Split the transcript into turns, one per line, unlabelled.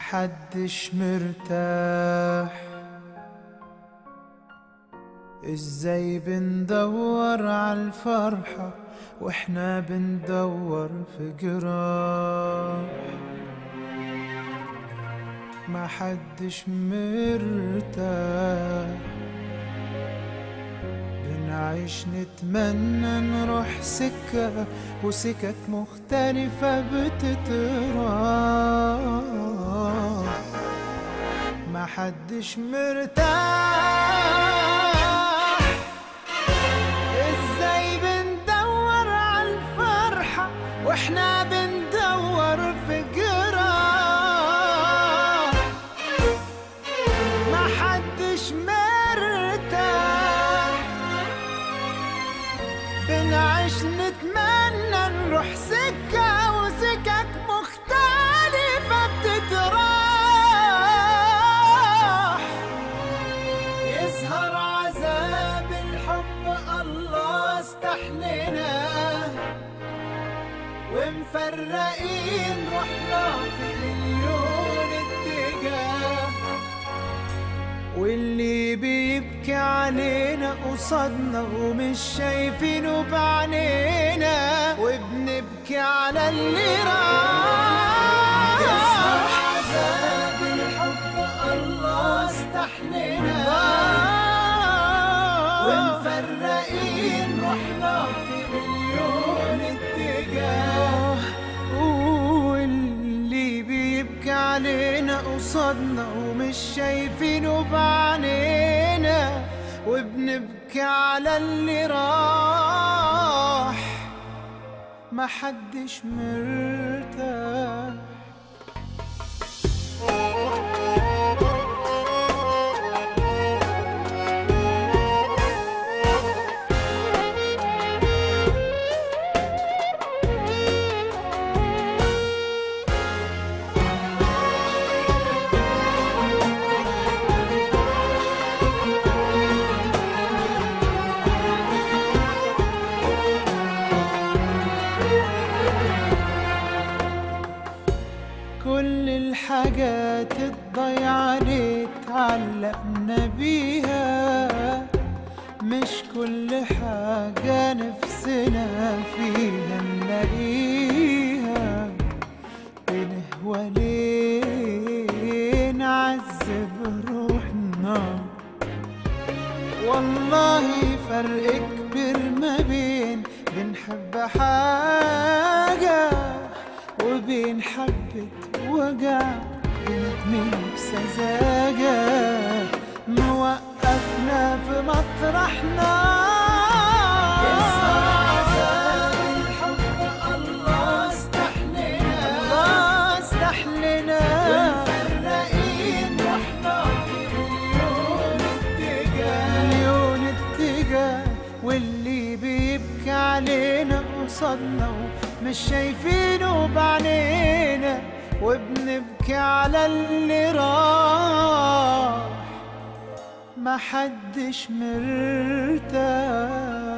محدش مرتاح ازاي بندور عالفرحة واحنا بندور في جراح محدش مرتاح بنعيش نتمنى نروح سكة وسكك مختلفة بتتراح محدش مرتاح ازاي بندور عالفرحة واحنا بندور في جراح محدش مرتاح بنعيش نتمنى نروح سكة وسكك مختلفة بتتراح يظهر عذاب الحب الله استحلنا ومفرقين روحنا في مليون اتجاه واللي بيبكي علينا قصادنا ومش شايفينه بعينينا وبنبكي على اللي راح عذاب الحب الله استحلنا ومفرقين روحنا في مليون اتجاه واللي بيبكي علينا قصادنا ومش شايفينه بعينينا وبنبكي على اللي راح محدش مرتاح كل الحاجات الضيعة اللي اتعلقنا بيها مش كل حاجة نفسنا فيها نلاقيها بنهوى ليه نعذب روحنا والله فرق كبير ما بين بنحب حاجة وبين حبة وجع بندمن بسذاجة موقفنا في مطرحنا الله استحلنا الله استحلنا ومفرقين رحنا في مليون اتجاه مليون اتجاه واللي بيبكي علينا قصادنا ومش شايفينه بعينينا وبنبكي على اللي راح محدش مرتاح